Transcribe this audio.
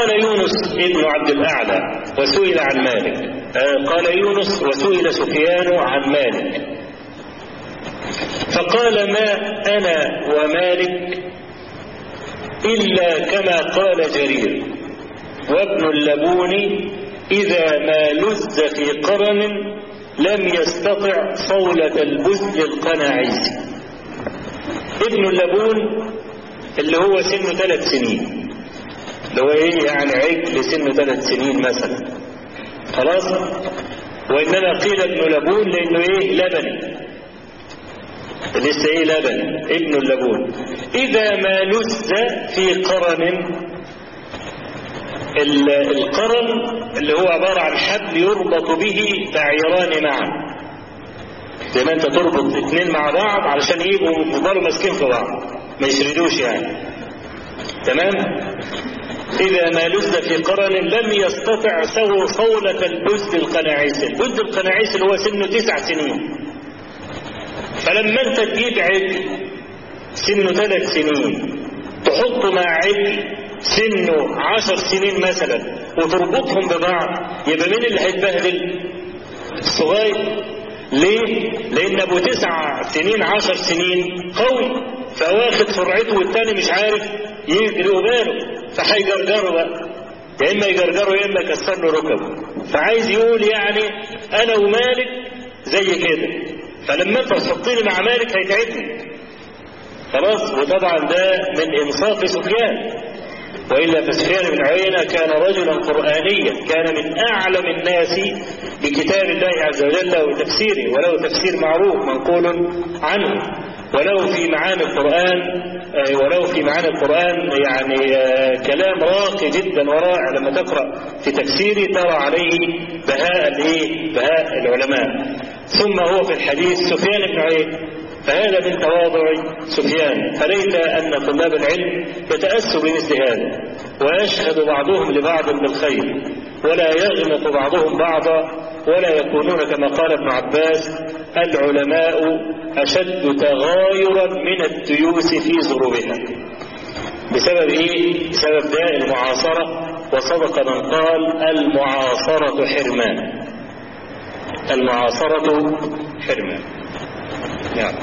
قال يونس ابن عبد الأعلى وسئل عن مالك آه قال يونس وسئل سفيان عن مالك فقال ما أنا ومالك إلا كما قال جرير وابن اللبون إذا ما لز في قرن لم يستطع صولة البز القناعيس ابن اللبون اللي هو سنه ثلاث سنين اللي هو ايه يعني عجل سنه ثلاث سنين مثلا خلاص وانما قيل ابن لبون لانه ايه لبني لسه ايه لبن ابن اللبون اذا ما لز في قرن القرن اللي هو عبارة عن حبل يربط به بعيران معا زي ما انت تربط اثنين مع بعض علشان يبقوا يفضلوا ماسكين في بعض ما يشردوش يعني تمام إذا ما لز في قرن لم يستطع سو صولة البز القناعيس البز القناعيس اللي هو سنه تسع سنين فلما انت تجيب عجل سنه ثلاث سنين تحطه مع عجل سنه عشر سنين مثلا وتربطهم ببعض يبقى مين اللي هيتبهدل الصغير ليه لان ابو تسع سنين عشر سنين قوي فواخد فرعته والتاني مش عارف يجري وباله فهيجرجره بقى يا اما يجرجره يا اما يكسر له ركبه فعايز يقول يعني انا ومالك زي كده فلما انت تحطني مع مالك هيتعبني خلاص وطبعا ده من انصاف سفيان والا فسفيان بن عيينه كان رجلا قرانيا كان من اعلم الناس بكتاب الله عز وجل وتفسيره وله تفسير معروف منقول عنه ولو في معاني القران ولو في معاني القران يعني كلام راقي جدا ورائع لما تقرا في تفسيره ترى عليه بهاء الايه؟ بهاء العلماء ثم هو في الحديث سفيان بن عيينه فهذا من تواضع سفيان فليت أن طلاب العلم يتأسوا بمثل هذا ويشهد بعضهم لبعض بالخير ولا يغمط بعضهم بعضا ولا يكونون كما قال ابن عباس العلماء أشد تغايرا من التيوس في ظروفها بسبب ايه؟ بسبب داء المعاصرة وصدق من قال المعاصرة حرمان المعاصرة حرمان نعم